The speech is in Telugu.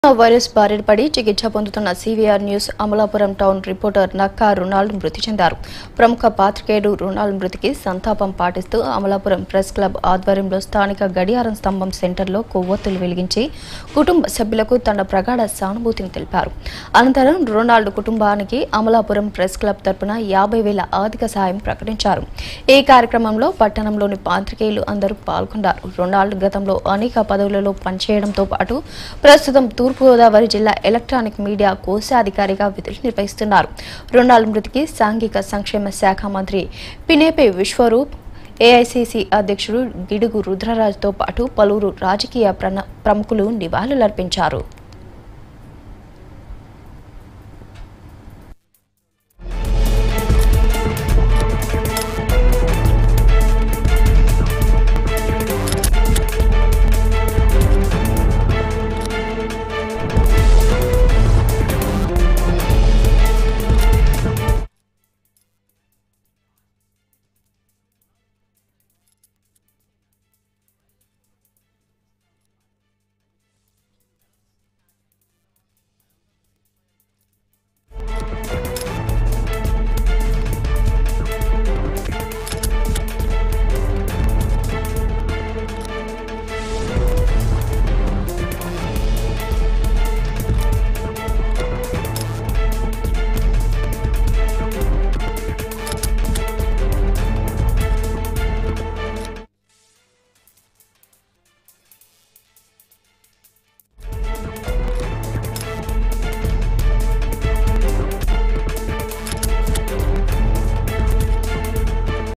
కరోనా వైరస్ బారిన పడి చికిత్స పొందుతున్న CVR news Amalapuram town reporter Nakka Runal మృతి చెందారు ప్రముఖ పాత్రికేయుడు రుణాల్ మృతికి సంతాపం పాటిస్తూ అమలాపురం ప్రెస్ క్లబ్ ఆధ్వర్యంలో స్థానిక గడియారం స్తంభం సెంటర్లో కొవ్వొత్తులు వెలిగించి కుటుంబ సభ్యులకు తన ప్రగాఢ సానుభూతిని తెలిపారు అనంతరం రొనాల్డ్ కుటుంబానికి అమలాపురం ప్రెస్ క్లబ్ తరపున యాభై వేల ఆర్థిక సాయం ప్రకటించారు ఈ కార్యక్రమంలో పట్టణంలోని పాత్రికేయులు అందరూ పాల్గొన్నారు రొనాల్డ్ గతంలో అనేక పదవులలో పనిచేయడంతో పాటు ప్రస్తుతం తూర్పుగోదావరి జిల్లా ఎలక్ట్రానిక్ మీడియా కోశాధికారిగా విధులు నిర్వహిస్తున్నారు రొనాల్డ్ మృతికి సాంఘిక సంక్షేమ శాఖ మంత్రి పినేపి విశ్వరూప్ ఏఐసిసి అధ్యక్షుడు గిడుగు రుద్రరాజుతో పాటు పలువురు రాజకీయ ప్రన- ప్రముఖులు నివాళులర్పించారు